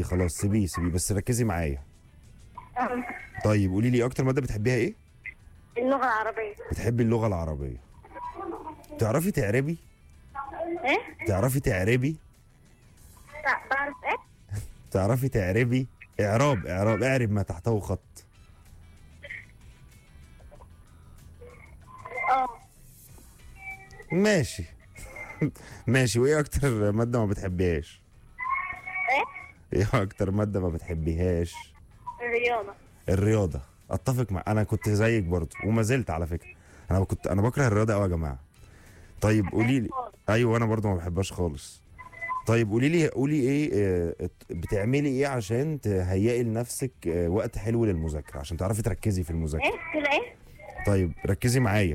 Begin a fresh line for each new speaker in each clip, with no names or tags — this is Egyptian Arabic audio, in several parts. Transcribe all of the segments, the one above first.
خلاص سيبيه سيبيه بس ركزي معايا
آه.
طيب قولي لي اكتر ماده بتحبيها ايه
اللغة العربية
بتحبي اللغه العربيه تعرفي تعربي
ايه؟
تعرفي تعربي
لا بعرف ايه؟
تعرفي تعربي اعراب اعراب اعرب ما تحته خط
اه
ماشي ماشي وايه اكتر ماده ما بتحبيهاش
ايه؟
ايه اكتر ماده ما بتحبيهاش
الرياضة
الرياضه اتفق مع انا كنت زيك برضو وما زلت على فكره انا كنت انا بكره الرياضه قوي يا جماعه طيب قولي لي ايوه انا برضو ما بحبهاش خالص طيب قولي لي قولي ايه آه، بتعملي ايه عشان تهيئي لنفسك آه، وقت حلو للمذاكره عشان تعرفي تركزي في المذاكره
ايه؟ كده ايه؟
طيب ركزي معايا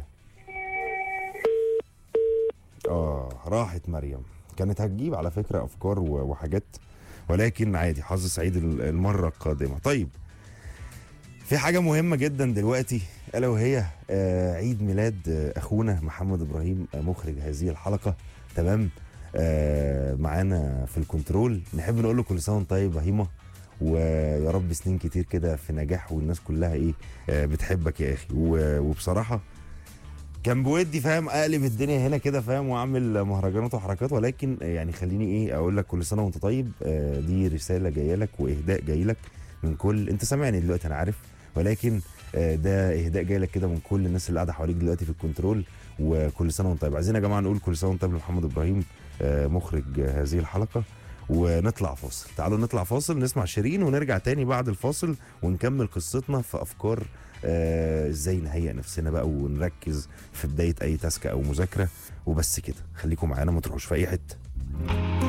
اه راحت مريم كانت هتجيب على فكرة أفكار و- وحاجات ولكن عادي حظ سعيد ال- المرة القادمة طيب في حاجة مهمة جدا دلوقتي ألا وهي آه عيد ميلاد آه أخونا محمد إبراهيم آه مخرج هذه الحلقة تمام آه معانا في الكنترول نحب نقول له كل سنة وأنت طيب يا هيما ويا رب سنين كتير كده في نجاح والناس كلها ايه آه بتحبك يا اخي و- وبصراحه كان بودي فاهم اقلب الدنيا هنا كده فاهم واعمل مهرجانات وحركات ولكن آه، يعني خليني ايه اقول لك كل سنه وانت طيب آه، دي رساله جايه لك واهداء جاي لك من كل انت سامعني دلوقتي انا عارف ولكن آه، ده اهداء جاي لك كده من كل الناس اللي قاعده حواليك دلوقتي في الكنترول وكل سنه وانت طيب عايزين يا جماعه نقول كل سنه وانت طيب لمحمد ابراهيم آه، مخرج آه، هذه الحلقه ونطلع فاصل تعالوا نطلع فاصل نسمع شيرين ونرجع تاني بعد الفاصل ونكمل قصتنا في افكار آه، ازاي نهيئ نفسنا بقى ونركز في بدايه اي تاسك او مذاكره وبس كده خليكم معانا ما تروحوش في اي حته